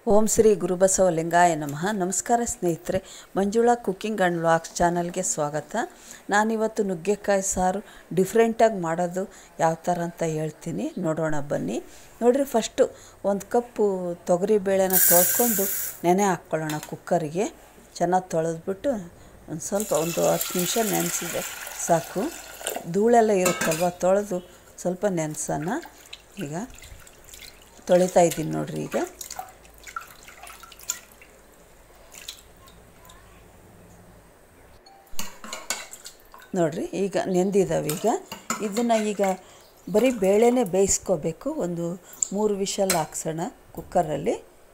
ಓಂ ಶ್ರೀ ಗುರುಬಸವ ಲಿಂಗಾಯ ನಮಃ ನಮಸ್ಕಾರ ಸ್ನೇಹಿತರೆ ಮಂಜುಳಾ ಕುಕ್ಕಿಂಗ್ ಆ್ಯಂಡ್ ವ್ಲಾಗ್ಸ್ ಚಾನಲ್ಗೆ ಸ್ವಾಗತ ನಾನಿವತ್ತು ನುಗ್ಗೆಕಾಯಿ ಸಾರು ಡಿಫ್ರೆಂಟಾಗಿ ಮಾಡೋದು ಯಾವ ಥರ ಅಂತ ಹೇಳ್ತೀನಿ ನೋಡೋಣ ಬನ್ನಿ ನೋಡಿರಿ ಫಸ್ಟು ಒಂದು ಕಪ್ಪು ತೊಗರಿ ಬೇಳೆನ ತೊಳ್ಕೊಂಡು ನೆನೆ ಹಾಕ್ಕೊಳ್ಳೋಣ ಕುಕ್ಕರಿಗೆ ಚೆನ್ನಾಗಿ ತೊಳೆದ್ಬಿಟ್ಟು ಒಂದು ಸ್ವಲ್ಪ ಒಂದು ಹತ್ತು ನಿಮಿಷ ನೆನೆಸಿದ್ರೆ ಸಾಕು ಧೂಳೆಲ್ಲ ಇರುತ್ತಲ್ವ ತೊಳೆದು ಸ್ವಲ್ಪ ನೆನೆಸೋಣ ಈಗ ತೊಳಿತಾ ಇದ್ದೀನಿ ನೋಡಿರಿ ಈಗ ನೋಡಿರಿ ಈಗ ನೆಂದಿದ್ದಾವೆ ಈಗ ಇದನ್ನು ಈಗ ಬರೀ ಬೇಳೆನೇ ಬೇಯಿಸ್ಕೋಬೇಕು ಒಂದು ಮೂರು ವಿಷಲ್ ಹಾಕ್ಸೋಣ ಕುಕ್ಕರಲ್ಲಿ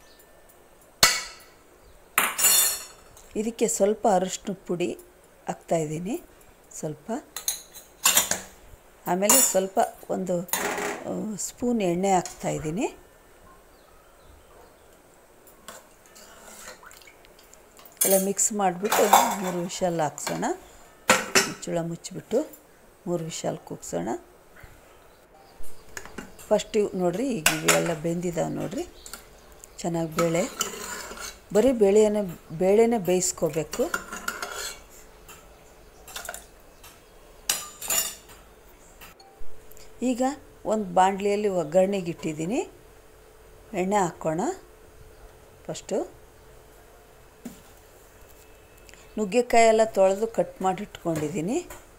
ಇದಕ್ಕೆ ಸ್ವಲ್ಪ ಅರಶಿನ ಪುಡಿ ಹಾಕ್ತಾಯಿದ್ದೀನಿ ಸ್ವಲ್ಪ ಆಮೇಲೆ ಸ್ವಲ್ಪ ಒಂದು ಸ್ಪೂನ್ ಎಣ್ಣೆ ಹಾಕ್ತಾಯಿದ್ದೀನಿ ಎಲ್ಲ ಮಿಕ್ಸ್ ಮಾಡಿಬಿಟ್ಟು ಮೂರು ವಿಷಲ್ ಹಾಕ್ಸೋಣ ಮುಚ್ಚಳ ಮುಚ್ಚಿಬಿಟ್ಟು ಮೂರು ವಿಷಲ್ ಕೂಗ್ಸೋಣ ಫಸ್ಟ್ ಇವು ನೋಡಿರಿ ಈಗ ಇವೆಲ್ಲ ಬೆಂದಿದ್ದಾವೆ ನೋಡಿರಿ ಚೆನ್ನಾಗಿ ಬೇಳೆ ಬರೀ ಬೇಳೆನೇ ಬೇಳೆನೇ ಬೇಯಿಸ್ಕೋಬೇಕು ಈಗ ಒಂದು ಬಾಣಲಿಯಲ್ಲಿ ಒಗ್ಗರಣೆಗೆ ಇಟ್ಟಿದ್ದೀನಿ ಎಣ್ಣೆ ಹಾಕ್ಕೋಣ ಫಸ್ಟು ನುಗ್ಗೆಕಾಯಿ ಎಲ್ಲ ತೊಳೆದು ಕಟ್ ಮಾಡಿ ಇಟ್ಕೊಂಡಿದ್ದೀನಿ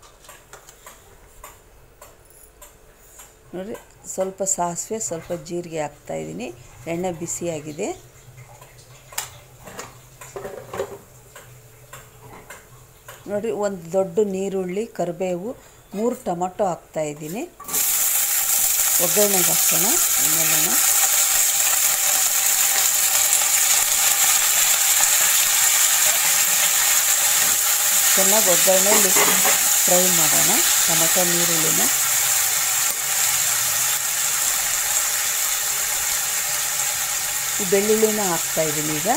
ನೋಡಿರಿ ಸ್ವಲ್ಪ ಸಾಸಿವೆ ಸ್ವಲ್ಪ ಜೀರಿಗೆ ಹಾಕ್ತಾಯಿದ್ದೀನಿ ಎಣ್ಣೆ ಬಿಸಿಯಾಗಿದೆ ನೋಡಿ ಒಂದು ದೊಡ್ಡ ನೀರುಳ್ಳಿ ಕರಿಬೇವು ಮೂರು ಟೊಮಟೊ ಹಾಕ್ತಾಯಿದ್ದೀನಿ ಒಗ್ಗರಣೆಗೆ ಹಾಕೋಣ ಆಮೇಲೆ ಚೆನ್ನಾಗಿ ಒಗ್ಗರಣೆಯಲ್ಲಿ ಫ್ರೈ ಮಾಡೋಣ ಟೊಮಟೊ ನೀರುಳ್ಳಿನ ಈ ಬೆಳ್ಳುಳ್ಳಿನ ಹಾಕ್ತಾಯಿದ್ದೀನಿ ಈಗ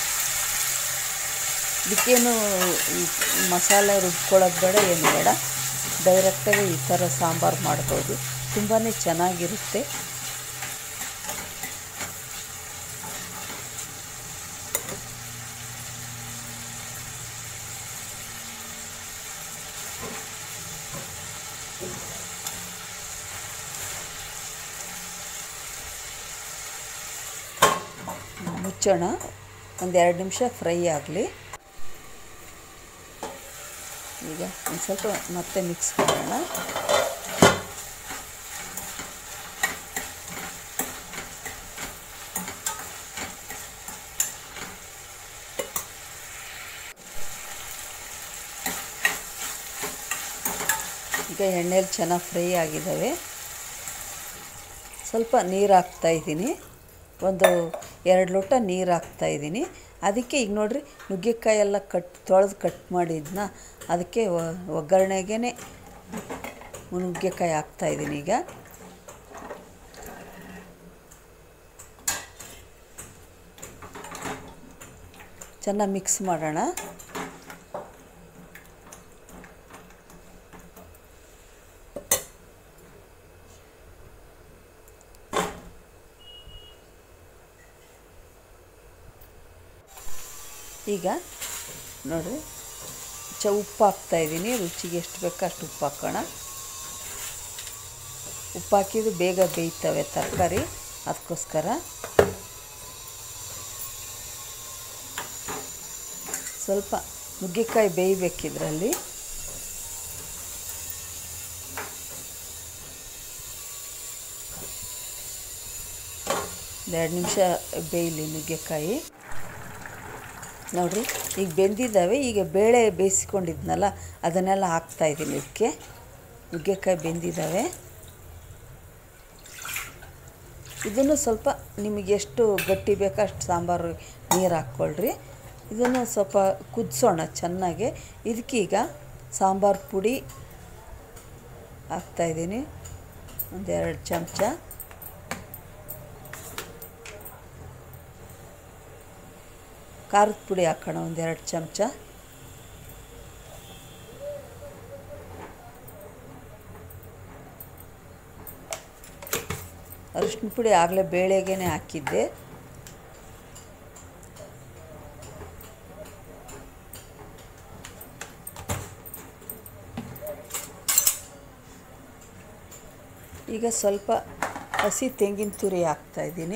ಇದಕ್ಕೇನು ಮಸಾಲೆ ರುಬ್ಕೊಳ್ಳೋದು ಬೇಡ ಏನು ಬೇಡ ಡೈರೆಕ್ಟಾಗಿ ಈ ಥರ ಸಾಂಬಾರು ಮಾಡ್ಬೋದು ತುಂಬಾ ಚೆನ್ನಾಗಿರುತ್ತೆ ಮುಚ್ಚೋಣ ಒಂದು ಎರಡು ನಿಮಿಷ ಫ್ರೈ ಆಗಲಿ ಈಗ ಒಂದು ಸ್ವಲ್ಪ ಮತ್ತೆ ಮಿಕ್ಸ್ ಮಾಡೋಣ ಈಗ ಎಣ್ಣೆಲಿ ಚೆನ್ನಾಗಿ ಫ್ರೈ ಆಗಿದ್ದಾವೆ ಸ್ವಲ್ಪ ನೀರು ಹಾಕ್ತಾಯಿದ್ದೀನಿ ಒಂದು ಎರಡು ಲೋಟ ನೀರು ಹಾಕ್ತಾಯಿದ್ದೀನಿ ಅದಕ್ಕೆ ಈಗ ನೋಡಿರಿ ನುಗ್ಗೆಕಾಯಿ ಎಲ್ಲ ಕಟ್ ತೊಳೆದು ಕಟ್ ಮಾಡಿದ್ನ ಅದಕ್ಕೆ ಒಗ್ಗರಣೆಗೇ ನುಗ್ಗೆಕಾಯಿ ಹಾಕ್ತಾಯಿದ್ದೀನಿ ಈಗ ಚೆನ್ನಾಗಿ ಮಿಕ್ಸ್ ಮಾಡೋಣ ಈಗ ನೋಡಿರಿ ಚ ಉಪ್ಪು ಹಾಕ್ತಾಯಿದ್ದೀನಿ ರುಚಿಗೆ ಎಷ್ಟು ಬೇಕೋ ಅಷ್ಟು ಉಪ್ಪು ಹಾಕೋಣ ಉಪ್ಪು ಹಾಕಿದ್ದು ಬೇಗ ಬೇಯ್ತವೆ ತರಕಾರಿ ಅದಕ್ಕೋಸ್ಕರ ಸ್ವಲ್ಪ ನುಗ್ಗೆಕಾಯಿ ಬೇಯಬೇಕಿದ್ರಲ್ಲಿ ಎರಡು ನಿಮಿಷ ಬೇಯಲಿ ನುಗ್ಗೆಕಾಯಿ ನೋಡಿರಿ ಈಗ ಬೆಂದಿದ್ದಾವೆ ಈಗ ಬೇಳೆ ಬೇಯಿಸ್ಕೊಂಡಿದ್ನಲ್ಲ ಅದನ್ನೆಲ್ಲ ಹಾಕ್ತಾಯಿದ್ದೀನಿ ಇದಕ್ಕೆ ನುಗ್ಗೆಕಾಯಿ ಬೆಂದಿದ್ದಾವೆ ಇದನ್ನು ಸ್ವಲ್ಪ ನಿಮಗೆ ಎಷ್ಟು ಗಟ್ಟಿ ಬೇಕೋ ಅಷ್ಟು ಸಾಂಬಾರು ನೀರು ಹಾಕ್ಕೊಳ್ರಿ ಇದನ್ನು ಸ್ವಲ್ಪ ಕುದಿಸೋಣ ಚೆನ್ನಾಗಿ ಇದಕ್ಕೀಗ ಸಾಂಬಾರು ಪುಡಿ ಹಾಕ್ತಾಯಿದ್ದೀನಿ ಒಂದೆರಡು ಚಮಚ ಖಾರದ ಪುಡಿ ಹಾಕೋಣ ಒಂದೆರಡು ಚಮಚ ಅರಿಶಿನ ಪುಡಿ ಆಗಲೇ ಬೇಳೆಗೇ ಹಾಕಿದ್ದೆ ಈಗ ಸ್ವಲ್ಪ ಹಸಿ ತೆಂಗಿನ ತುರಿ ಹಾಕ್ತಾಯಿದ್ದೀನಿ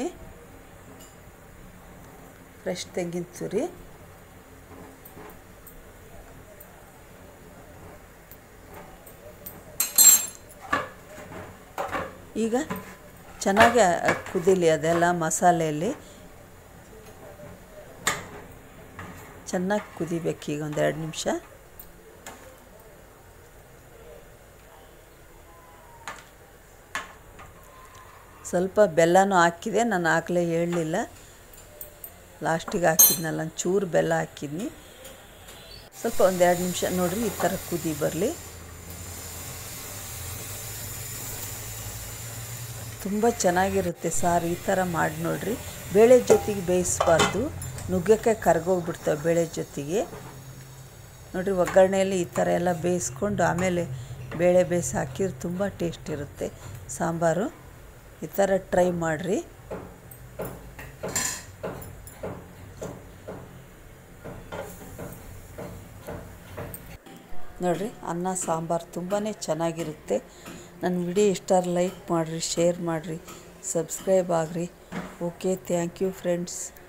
ಫ್ರೆಶ್ ತೆಂಗಿನ ತುರಿ ಈಗ ಚೆನ್ನಾಗಿ ಕುದೀಲಿ ಅದೆಲ್ಲ ಮಸಾಲೆಯಲ್ಲಿ ಚೆನ್ನಾಗಿ ಕುದಿಬೇಕು ಈಗ ಒಂದು ಎರಡು ನಿಮಿಷ ಸ್ವಲ್ಪ ಬೆಲ್ಲನೂ ಹಾಕಿದೆ ನಾನು ಆಗಲೇ ಹೇಳಲಿಲ್ಲ ಲಾಸ್ಟಿಗೆ ಹಾಕಿದ್ನಲ್ಲ ಚೂರು ಬೆಲ್ಲ ಹಾಕಿದ್ನಿ ಸ್ವಲ್ಪ ಒಂದು ಎರಡು ನಿಮಿಷ ನೋಡಿರಿ ಈ ಥರ ಕುದಿ ಬರಲಿ ತುಂಬ ಚೆನ್ನಾಗಿರುತ್ತೆ ಸಾರು ಈ ಥರ ಮಾಡಿ ನೋಡಿರಿ ಬೇಳೆ ಜೊತೆಗೆ ಬೇಯಿಸಬಾರ್ದು ನುಗ್ಗೆಕಾಯಿ ಕರ್ಗೋಗ್ಬಿಡ್ತವೆ ಬೇಳೆ ಜೊತೆಗೆ ನೋಡಿರಿ ಒಗ್ಗರಣೆಯಲ್ಲಿ ಈ ಥರ ಎಲ್ಲ ಬೇಯಿಸ್ಕೊಂಡು ಆಮೇಲೆ ಬೇಳೆ ಬೇಯಿಸಿ ಹಾಕಿದ್ರೆ ತುಂಬ ಟೇಸ್ಟ್ ಇರುತ್ತೆ ಸಾಂಬಾರು ಈ ಥರ ಟ್ರೈ ಮಾಡಿರಿ ನೋಡಿರಿ ಅನ್ನ ಸಾಂಬಾರು ತುಂಬಾ ಚೆನ್ನಾಗಿರುತ್ತೆ ನನ್ನ ವಿಡಿಯೋ ಇಷ್ಟ ಲೈಕ್ ಮಾಡಿರಿ ಶೇರ್ ಮಾಡಿರಿ ಸಬ್ಸ್ಕ್ರೈಬ್ ಆಗಿರಿ ಓಕೆ ಥ್ಯಾಂಕ್ ಯು ಫ್ರೆಂಡ್ಸ್